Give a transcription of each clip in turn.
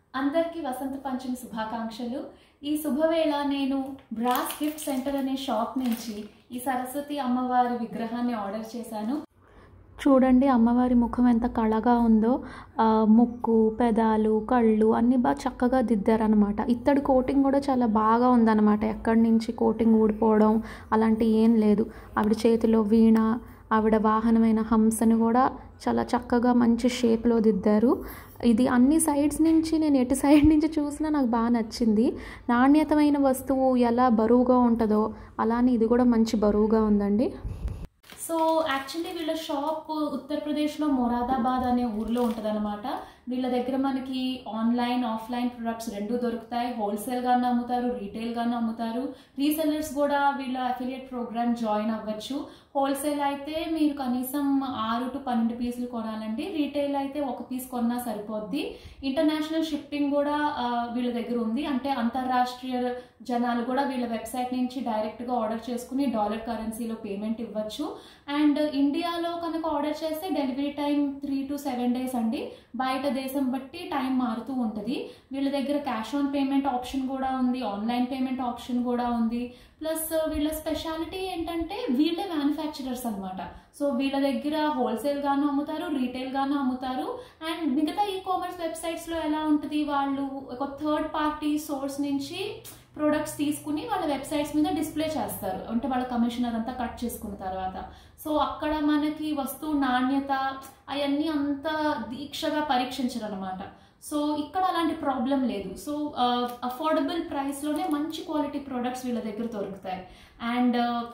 అందరికీ వసంత పంచమి శుభాకాంక్షలు ఈ శుభవేళ నేను బ్రాస్ గిఫ్ట్ సెంటర్ అనే షాప్ నుంచి ఈ సరస్వతి అమ్మవారి విగ్రహాన్ని ఆర్డర్ చేశాను చూడండి అమ్మవారి ముఖం ఎంత కళగా ఉందో ఆ, ముక్కు పెదాలు కళ్ళు అన్నీ బాగా చక్కగా దిద్దారనమాట ఇత్తడి కోటింగ్ కూడా చాలా బాగా ఉందన్నమాట ఎక్కడి నుంచి కోటింగ్ ఊడిపోవడం అలాంటి ఏం లేదు ఆవిడ చేతిలో వీణ ఆవిడ వాహనమైన హంసని కూడా చాలా చక్కగా మంచి షేప్లో దిద్దారు ఇది అన్ని సైడ్స్ నుంచి నేను ఎటు సైడ్ నుంచి చూసినా నాకు బాగా నచ్చింది నాణ్యతమైన వస్తువు ఎలా బరువుగా ఉంటుందో అలానే ఇది కూడా మంచి బరువుగా ఉందండి సో యాక్చువల్లీ వీళ్ళ షాప్ ఉత్తరప్రదేశ్లో మొరాదాబాద్ అనే ఊర్లో ఉంటుందన్నమాట వీళ్ళ దగ్గర మనకి ఆన్లైన్ ఆఫ్లైన్ ప్రొడక్ట్స్ రెండు దొరుకుతాయి హోల్సేల్గాను అమ్ముతారు రీటైల్గాను అమ్ముతారు రీసెల్లర్స్ కూడా వీళ్ళ అఫిలియేట్ ప్రోగ్రామ్ జాయిన్ అవ్వచ్చు హోల్సేల్ అయితే మీరు కనీసం ఆరు టు పన్నెండు పీసులు కొనాలండి రీటైల్ అయితే ఒక పీస్ కొన్నా సరిపోద్ది ఇంటర్నేషనల్ షిప్పింగ్ కూడా ఆ, వీళ్ళ దగ్గర ఉంది అంటే అంతర్రాష్ట్రీయ జనాలు కూడా వీళ్ళ వెబ్సైట్ నుంచి డైరెక్ట్గా ఆర్డర్ చేసుకుని డాలర్ కరెన్సీలో పేమెంట్ ఇవ్వచ్చు అండ్ ఇండియాలో కనుక ఆర్డర్ చేస్తే delivery time three to seven days అండి బయట దేశం బట్టి టైం మారుతూ ఉంటుంది వీళ్ళ దగ్గర క్యాష్ ఆన్ పేమెంట్ ఆప్షన్ కూడా ఉంది ఆన్లైన్ పేమెంట్ ఆప్షన్ కూడా ఉంది ప్లస్ వీళ్ళ స్పెషాలిటీ ఏంటంటే వీళ్ళే మ్యానుఫ్యాక్చరర్స్ అనమాట సో వీళ్ళ దగ్గర హోల్సేల్ గాను అమ్ముతారు రీటైల్ గాను అమ్ముతారు అండ్ మిగతా ఈ కామర్స్ వెబ్సైట్స్ లో ఎలా ఉంటుంది వాళ్ళు ఒక థర్డ్ పార్టీ సోర్స్ నుంచి ప్రొడక్ట్స్ తీసుకుని వాళ్ళ వెబ్సైట్స్ మీద డిస్ప్లే చేస్తారు అంటే వాళ్ళ కమిషన్ అదంతా కట్ చేసుకున్న తర్వాత సో అక్కడ మనకి వస్తువు నాణ్యత అవన్నీ అంత దీక్షగా పరీక్షించరు అనమాట సో ఇక్కడ అలాంటి ప్రాబ్లం లేదు సో అఫోర్డబుల్ ప్రైస్లోనే మంచి క్వాలిటీ ప్రొడక్ట్స్ వీళ్ళ దగ్గర దొరుకుతాయి అండ్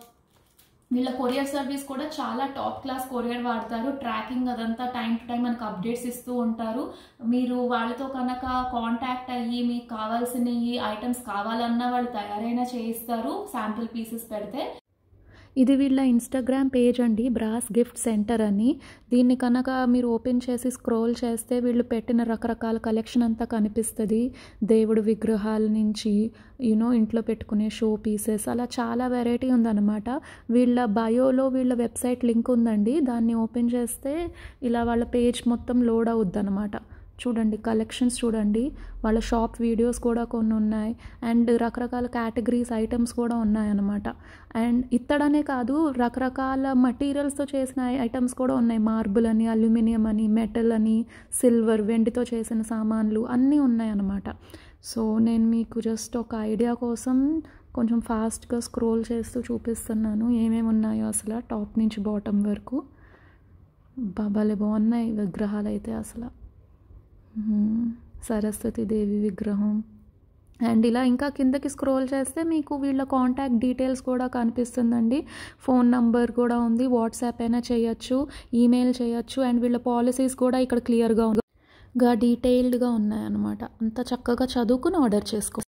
వీళ్ళ కొరియర్ సర్వీస్ కూడా చాలా టాప్ క్లాస్ కొరియర్ వాడతారు ట్రాకింగ్ అదంతా టైం టు టైం మనకు అప్డేట్స్ ఇస్తూ ఉంటారు మీరు వాళ్ళతో కనుక కాంటాక్ట్ అయ్యి మీకు కావాల్సిన ఈ ఐటమ్స్ కావాలన్నా వాళ్ళు తయారైనా చేయిస్తారు శాంపుల్ పీసెస్ పెడితే ఇది వీళ్ళ ఇన్స్టాగ్రామ్ పేజ్ అండి బ్రాస్ గిఫ్ట్ సెంటర్ అని దీన్ని కనుక మీరు ఓపెన్ చేసి స్క్రోల్ చేస్తే వీళ్ళు పెట్టిన రకరకాల కలెక్షన్ అంతా కనిపిస్తుంది దేవుడు విగ్రహాల నుంచి యూనో ఇంట్లో పెట్టుకునే షో పీసెస్ అలా చాలా వెరైటీ ఉందన్నమాట వీళ్ళ బయోలో వీళ్ళ వెబ్సైట్ లింక్ ఉందండి దాన్ని ఓపెన్ చేస్తే ఇలా వాళ్ళ పేజ్ మొత్తం లోడ్ అవుద్ది అనమాట చూడండి కలెక్షన్స్ చూడండి వాళ్ళ షాప్ వీడియోస్ కూడా కొన్ని ఉన్నాయి అండ్ రకరకాల కేటగిరీస్ ఐటమ్స్ కూడా ఉన్నాయన్నమాట అండ్ ఇత్తడనే కాదు రకరకాల మటీరియల్స్తో చేసిన ఐటమ్స్ కూడా ఉన్నాయి మార్బుల్ అని అల్యూమినియం అని మెటల్ అని సిల్వర్ వెండితో చేసిన సామాన్లు అన్నీ ఉన్నాయన్నమాట సో నేను మీకు జస్ట్ ఒక ఐడియా కోసం కొంచెం ఫాస్ట్గా స్క్రోల్ చేస్తూ చూపిస్తున్నాను ఏమేమి ఉన్నాయో అసలు టాప్ నుంచి బాటమ్ వరకు బాబాలే బాగున్నాయి విగ్రహాలు అయితే అసలు మ్మ్. సరస్వతి దేవి విగ్రహం అండ్ ఇలా ఇంకా కిందకి స్క్రోల్ చేస్తే మీకు వీళ్ళ కాంటాక్ట్ డీటెయిల్స్ కూడా కనిపిస్తుందండి ఫోన్ నంబర్ కూడా ఉంది వాట్సాప్ అయినా చేయొచ్చు ఈమెయిల్ చేయొచ్చు అండ్ వీళ్ళ పాలసీస్ కూడా ఇక్కడ క్లియర్గా గా డీటెయిల్డ్గా ఉన్నాయన్నమాట అంత చక్కగా చదువుకుని ఆర్డర్ చేసుకో